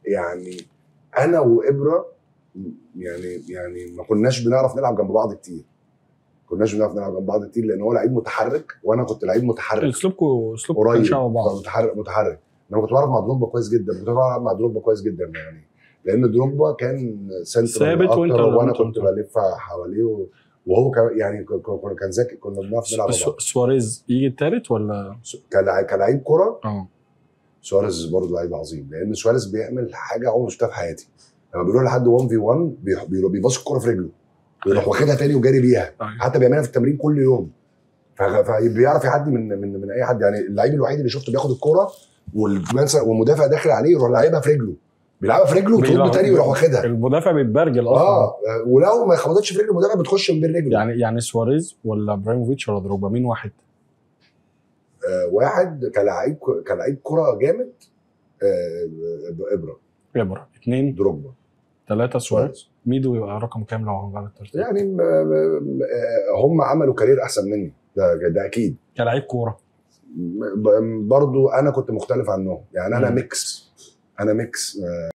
يعني انا وابره يعني يعني ما كناش بنعرف نلعب جنب بعض كتير كناش بنعرف نلعب جنب بعض كتير لان هو لعيب متحرك وانا كنت لعيب متحرك اسلوبكم اسلوبكم كان قريب شبه بعض متحرك متحرك انا كنت بعرف مع دروجبا كويس جدا كنت بعرف العب مع دروجبا كويس جدا يعني لان دروجبا كان سنتر ثابت وانت- وانا وانت- كنت بلف حواليه و- وهو كان يعني ك- ك- كان ذكي كنا بنعرف نلعب مع سو- بعض سواريز يجي التالت ولا كلاعب كلاعب كره اه سواريز برضه لعيب عظيم لان سواريز بيعمل حاجه عمري ما شفتها في حياتي لما بيروح لحد 1 في 1 بيح- بيروح- بيباص الكوره في رجله بيروح واخدها تاني وجاري بيها أيوة. حتى بيعملها في التمرين كل يوم ف- فبيعرف يعدي من من من اي حد يعني اللعيب الوحيد اللي شفته بياخد الكوره والمنسى- والمدافع داخل عليه يروح لعيبها في رجله بيلعبها في رجله وترد بيلعب- تاني ويروح واخدها المدافع بيتبرجل اصلا اه ولو ما خبطتش في رجل المدافع بتخش من بين رجله يعني يعني سواريز ولا ابراهيموفيتش ولا دروجبا مين واحد؟ آه واحد كلاعب كلاعب كره جامد آه ابره ابرا اثنين دروجبا ثلاثة سواريز ميدو يبقى رقم كام لو هنغير الترتيب؟ يعني م- م- آه، هم عملوا كارير احسن مني ده ده اكيد كلاعب كورة ب- برضو انا كنت مختلف عنهم يعني انا مم. ميكس انا ميكس